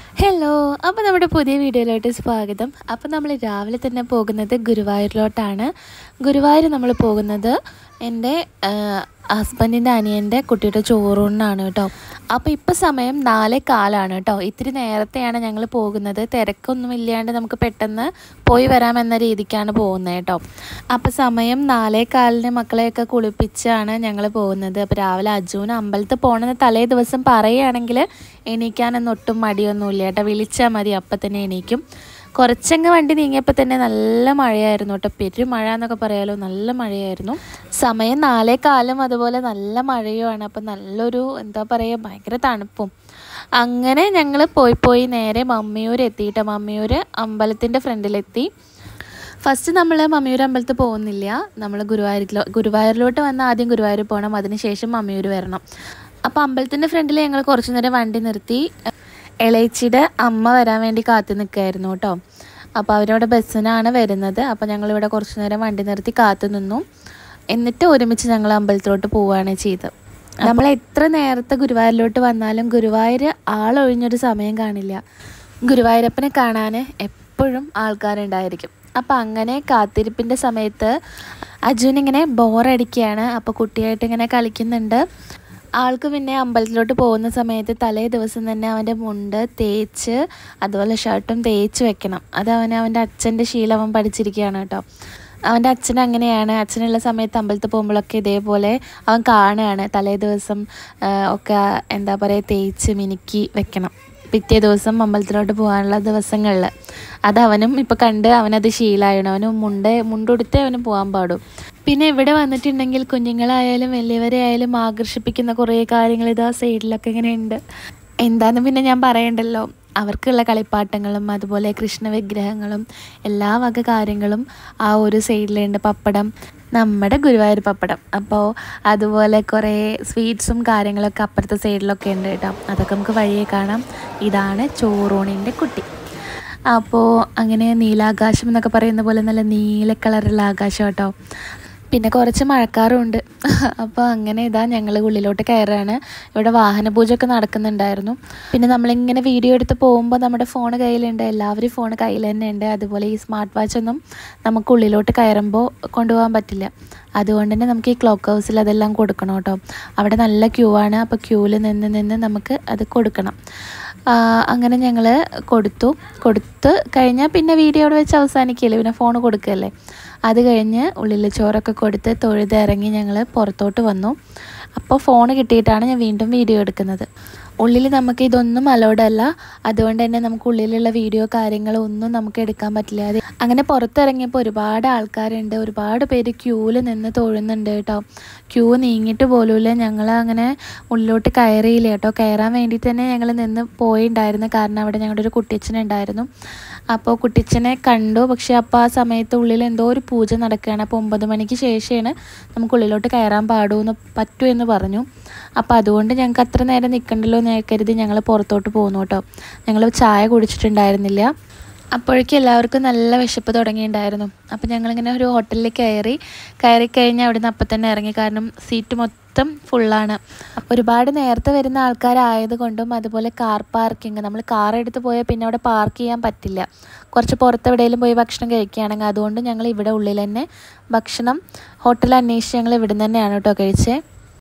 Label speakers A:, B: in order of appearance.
A: hello അപ്പോൾ നമ്മുടെ പുതിയ വീഡിയോയിലോട്ട് സ്വാഗതം അപ്പോൾ നമ്മൾ രാവിലെ തന്നെ പോകുന്നത് ഗുരുവായൂരിലോട്ടാണ് ഗുരുവായൂർ നമ്മൾ പോകുന്നത് എൻ്റെ ഹസ്ബൻഡിൻ്റെ അനിയൻ്റെ കുട്ടിയുടെ ചോറൂണിനാണ് കേട്ടോ അപ്പോൾ ഇപ്പോൾ സമയം നാലേ കാലാണ് കേട്ടോ ഇത്തിരി നേരത്തെയാണ് ഞങ്ങൾ പോകുന്നത് തിരക്കൊന്നും ഇല്ലാണ്ട് നമുക്ക് പെട്ടെന്ന് പോയി വരാമെന്ന രീതിക്കാണ് പോകുന്നത് കേട്ടോ അപ്പോൾ സമയം നാലേ കാലിന് മക്കളെയൊക്കെ കുളിപ്പിച്ചാണ് ഞങ്ങൾ പോകുന്നത് അപ്പോൾ രാവിലെ അജുവിന് അമ്പലത്തിൽ പോകണമെന്ന് തലേ ദിവസം പറയുകയാണെങ്കിൽ എണീക്കാനൊന്നും ഒട്ടും മടിയൊന്നുമില്ല കേട്ടോ വിളിച്ചാൽ മതി അപ്പം തന്നെ എണീക്കും കുറച്ചങ്ങ് വണ്ടി നീങ്ങിയപ്പോൾ തന്നെ നല്ല മഴയായിരുന്നു കേട്ടോ പെരു മഴ എന്നൊക്കെ പറയാലോ നല്ല മഴയായിരുന്നു സമയം നാലേ കാലം അതുപോലെ നല്ല മഴയുമാണ് അപ്പം നല്ലൊരു എന്താ പറയുക ഭയങ്കര തണുപ്പും അങ്ങനെ ഞങ്ങൾ പോയി പോയി നേരെ മമ്മിയൂർ എത്തിയിട്ട് മമ്മിയൂർ അമ്പലത്തിൻ്റെ ഫ്രണ്ടിലെത്തി ഫസ്റ്റ് നമ്മൾ മമ്മിയൂർ അമ്പലത്തിൽ പോകുന്നില്ല നമ്മൾ ഗുരുവായൂരിലോ ഗുരുവായൂരിലോട്ട് വന്ന് ആദ്യം ഗുരുവായൂർ പോകണം അതിനുശേഷം മമ്മിയൂർ വരണം അപ്പോൾ അമ്പലത്തിൻ്റെ ഫ്രണ്ടിൽ ഞങ്ങൾ കുറച്ച് നേരം വണ്ടി നിർത്തി ഇളയിച്ചിയുടെ അമ്മ വരാൻ വേണ്ടി കാത്തു നിൽക്കുകയായിരുന്നു കേട്ടോ അപ്പോൾ അവരവിടെ ബസ്സിനാണ് വരുന്നത് അപ്പോൾ ഞങ്ങളിവിടെ കുറച്ച് നേരം വണ്ടി നിർത്തി കാത്തു നിന്നു എന്നിട്ട് ഒരുമിച്ച് ഞങ്ങൾ അമ്പലത്തിലോട്ട് പോവുകയാണ് ചെയ്തത് നമ്മൾ എത്ര നേരത്തെ ഗുരുവായൂരിലോട്ട് വന്നാലും ഗുരുവായൂർ ആളൊഴിഞ്ഞൊരു സമയം കാണില്ല ഗുരുവായൂരപ്പനെ കാണാൻ എപ്പോഴും ആൾക്കാരുണ്ടായിരിക്കും അപ്പം അങ്ങനെ കാത്തിരിപ്പിൻ്റെ സമയത്ത് അജുനിങ്ങനെ ബോറടിക്കുകയാണ് അപ്പോൾ കുട്ടിയായിട്ട് ഇങ്ങനെ കളിക്കുന്നുണ്ട് ആൾക്ക് പിന്നെ അമ്പലത്തിലോട്ട് പോകുന്ന സമയത്ത് തലേ ദിവസം തന്നെ അവൻ്റെ മുണ്ട് തേച്ച് അതുപോലെ ഷർട്ടും തേച്ച് വെക്കണം അത് അവൻ അവൻ്റെ അച്ഛൻ്റെ ശീലം അവൻ പഠിച്ചിരിക്കുകയാണ് കേട്ടോ അവൻ്റെ അച്ഛൻ അങ്ങനെയാണ് അച്ഛനുള്ള സമയത്ത് അമ്പലത്തിൽ പോകുമ്പോഴൊക്കെ ഇതേപോലെ അവൻ കാണുകയാണ് തലേ ദിവസം ആ, ഒക്കെ എന്താ പറയുക തേച്ച് മിനുക്കി വെക്കണം പിറ്റേ ദിവസം അമ്പലത്തിലോട്ട് പോകാനുള്ള ദിവസങ്ങളിൽ അത് അവനും ഇപ്പം കണ്ട് അവനത് ശീലമായിരുന്നു അവന് മുണ്ട് മുണ്ടുടുത്തേ അവന് പോകാൻ പാടും പിന്നെ ഇവിടെ വന്നിട്ടുണ്ടെങ്കിൽ കുഞ്ഞുങ്ങളായാലും വലിയവരെ ആയാലും ആകർഷിപ്പിക്കുന്ന കുറേ കാര്യങ്ങൾ ഇതാ സൈഡിലൊക്കെ ഇങ്ങനെ ഉണ്ട് എന്താന്ന് പിന്നെ ഞാൻ പറയണ്ടല്ലോ അവർക്കുള്ള കളിപ്പാട്ടങ്ങളും അതുപോലെ കൃഷ്ണ വിഗ്രഹങ്ങളും എല്ലാ വക കാര്യങ്ങളും ആ ഒരു സൈഡിലുണ്ട് പപ്പടം നമ്മുടെ ഗുരുവായൂർ പപ്പടം അപ്പോൾ അതുപോലെ കുറേ സ്വീറ്റ്സും കാര്യങ്ങളൊക്കെ അപ്പുറത്തെ സൈഡിലൊക്കെ ഉണ്ട് കേട്ടോ അതൊക്കെ നമുക്ക് വഴിയെ കാണാം ഇതാണ് ചോറൂണിൻ്റെ കുട്ടി അപ്പോൾ അങ്ങനെ നീലാകാശം എന്നൊക്കെ പറയുന്ന പോലെ നല്ല നീല കളറുള്ള ആകാശം കേട്ടോ പിന്നെ കുറച്ച് മഴക്കാറുണ്ട് അപ്പോൾ അങ്ങനെ ഇതാ ഞങ്ങൾ ഉള്ളിലോട്ട് കയറുകയാണ് ഇവിടെ വാഹന പൂജയൊക്കെ നടക്കുന്നുണ്ടായിരുന്നു പിന്നെ നമ്മളിങ്ങനെ വീഡിയോ എടുത്ത് പോകുമ്പോൾ നമ്മുടെ ഫോൺ കയ്യിലുണ്ട് എല്ലാവരും ഫോൺ കയ്യിൽ തന്നെ ഉണ്ട് അതുപോലെ ഈ സ്മാർട്ട് വാച്ച് ഒന്നും നമുക്ക് ഉള്ളിലോട്ട് കയറുമ്പോൾ കൊണ്ടുപോകാൻ പറ്റില്ല അതുകൊണ്ട് തന്നെ നമുക്ക് ഈ ക്ലോക്ക് ഹൗസിൽ അതെല്ലാം കൊടുക്കണം കേട്ടോ അവിടെ നല്ല ക്യൂ ആണ് അപ്പോൾ ക്യൂവിൽ നിന്ന് നിന്ന് നമുക്ക് അത് കൊടുക്കണം ആ, അങ്ങനെ ഞങ്ങൾ കൊടുത്തു കൊടുത്ത് കഴിഞ്ഞാൽ പിന്നെ വീഡിയോ അവിടെ വെച്ച് അവസാനിക്കില്ല പിന്നെ ഫോൺ കൊടുക്കുകയല്ലേ അത് കഴിഞ്ഞ് ഉള്ളിൽ ചോറൊക്കെ കൊടുത്ത് തൊഴുതിറങ്ങി ഞങ്ങൾ പുറത്തോട്ട് വന്നു അപ്പോൾ ഫോൺ കിട്ടിയിട്ടാണ് ഞാൻ വീണ്ടും വീഡിയോ എടുക്കുന്നത് ഉള്ളിൽ നമുക്ക് ഇതൊന്നും അലൗഡ് അല്ല അതുകൊണ്ട് തന്നെ നമുക്ക് ഉള്ളിലുള്ള വീഡിയോ കാര്യങ്ങളോ ഒന്നും നമുക്ക് എടുക്കാൻ പറ്റില്ല അത് അങ്ങനെ പുറത്തിറങ്ങിയപ്പോൾ ഒരുപാട് ആൾക്കാരുണ്ട് ഒരുപാട് പേര് ക്യൂവിൽ നിന്ന് തൊഴുന്നുണ്ട് കേട്ടോ ക്യൂ നീങ്ങിയിട്ട് പോലുമില്ല ഞങ്ങൾ അങ്ങനെ ഉള്ളിലോട്ട് കയറിയില്ല കേട്ടോ കയറാൻ വേണ്ടി തന്നെ ഞങ്ങൾ നിന്ന് പോയിണ്ടായിരുന്നു കാരണം അവിടെ ഞങ്ങളുടെ ഒരു കുട്ടിയച്ഛനുണ്ടായിരുന്നു അപ്പോൾ കുട്ടിച്ചനെ കണ്ടു പക്ഷേ അപ്പോൾ ആ സമയത്ത് ഉള്ളിൽ എന്തോ ഒരു പൂജ നടക്കുകയാണ് അപ്പോൾ ഒമ്പത് മണിക്ക് ശേഷമാണ് നമുക്ക് ഉള്ളിലോട്ട് കയറാൻ പാടുമെന്ന് പറ്റൂ എന്ന് പറഞ്ഞു അപ്പോൾ അതുകൊണ്ട് ഞങ്ങൾക്ക് അത്ര നേരം നിൽക്കണ്ടല്ലോ എന്ന് കരുതി ഞങ്ങൾ പുറത്തോട്ട് പോന്നു കേട്ടോ ഞങ്ങൾ ചായ കുടിച്ചിട്ടുണ്ടായിരുന്നില്ല അപ്പോഴേക്കും എല്ലാവർക്കും നല്ല വിശപ്പ് തുടങ്ങിയിട്ടുണ്ടായിരുന്നു അപ്പോൾ ഞങ്ങളിങ്ങനെ ഒരു ഹോട്ടലിൽ കയറി കയറി കഴിഞ്ഞാൽ അവിടെ നിന്ന് അപ്പം തന്നെ ഇറങ്ങി കാരണം സീറ്റ് മൊത്തം ഫുള്ളാണ് അപ്പോൾ ഒരുപാട് നേരത്തെ വരുന്ന ആൾക്കാരായത് കൊണ്ടും അതുപോലെ കാർ പാർക്കിംഗ് നമ്മൾ കാർ എടുത്ത് പോയാൽ പിന്നെ അവിടെ പാർക്ക് ചെയ്യാൻ പറ്റില്ല കുറച്ച് പുറത്ത് എവിടെയെങ്കിലും പോയി ഭക്ഷണം കഴിക്കുകയാണെങ്കിൽ അതുകൊണ്ട് ഞങ്ങൾ ഇവിടെ ഉള്ളിൽ തന്നെ ഭക്ഷണം ഹോട്ടൽ അന്വേഷിച്ച് ഞങ്ങൾ ഇവിടെ നിന്ന് തന്നെയാണ് കേട്ടോ കഴിച്ചത്